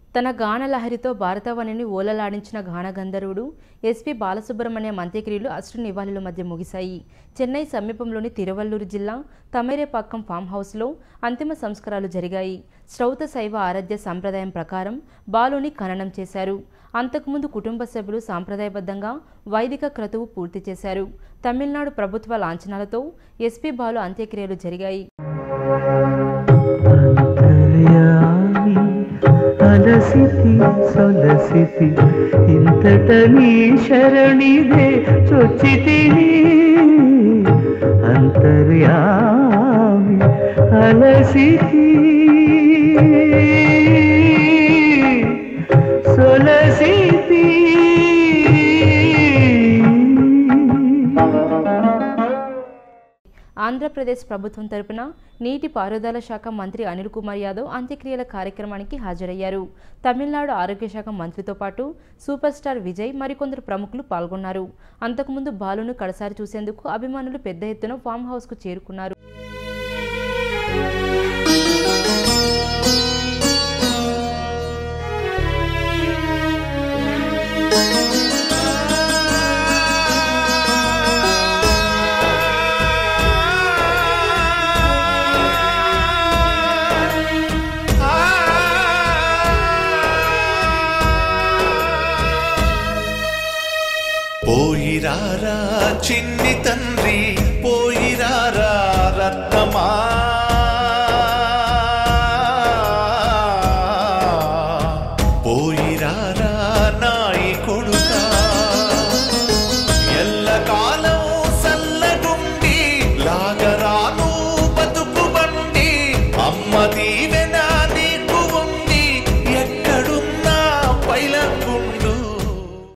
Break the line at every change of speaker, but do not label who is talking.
తన గానలహరితో భారతవనిని ఓలలాడించిన గానగంధర్వుడు ఎస్పీ బాలసుబ్రహ్మణ్యం అంత్యక్రియలు అష్ట నివాళుల మధ్య ముగిశాయి చెన్నై సమీపంలోని తిరువల్లూరు జిల్లా తమేరేపాక్కం ఫామ్ హౌస్లో అంతిమ సంస్కారాలు జరిగాయి శ్రౌత శైవ ఆరాధ్య సంప్రదాయం ప్రకారం బాలుని ఖననం చేశారు అంతకుముందు కుటుంబ సభ్యులు సాంప్రదాయబద్ధంగా వైదిక క్రతువు పూర్తి చేశారు తమిళనాడు ప్రభుత్వ లాంఛనాలతో ఎస్పీ బాలు అంత్యక్రియలు జరిగాయి
అంతర్యామి అలసితి సొలసితి ఇంతట నీ శరణిదే చొచ్చితిని అంతర్యామి అలసితి సొలసితి
ఆంధ్రప్రదేశ్ ప్రభుత్వం తరపున నీటి పారుదల శాఖ మంత్రి అనిల్ కుమార్ యాదవ్ అంత్యక్రియల కార్యక్రమానికి హాజరయ్యారు తమిళనాడు ఆరోగ్య శాఖ మంత్రితో పాటు సూపర్ స్టార్ విజయ్ మరికొందరు ప్రముఖులు పాల్గొన్నారు అంతకుముందు బాలును కడసారి చూసేందుకు అభిమానులు పెద్ద ఎత్తున ఫామ్ హౌస్కు చేరుకున్నారు
పోయిరారా చిన్ని తండ్రి పోయిరారా రత్నమా పోయిరారా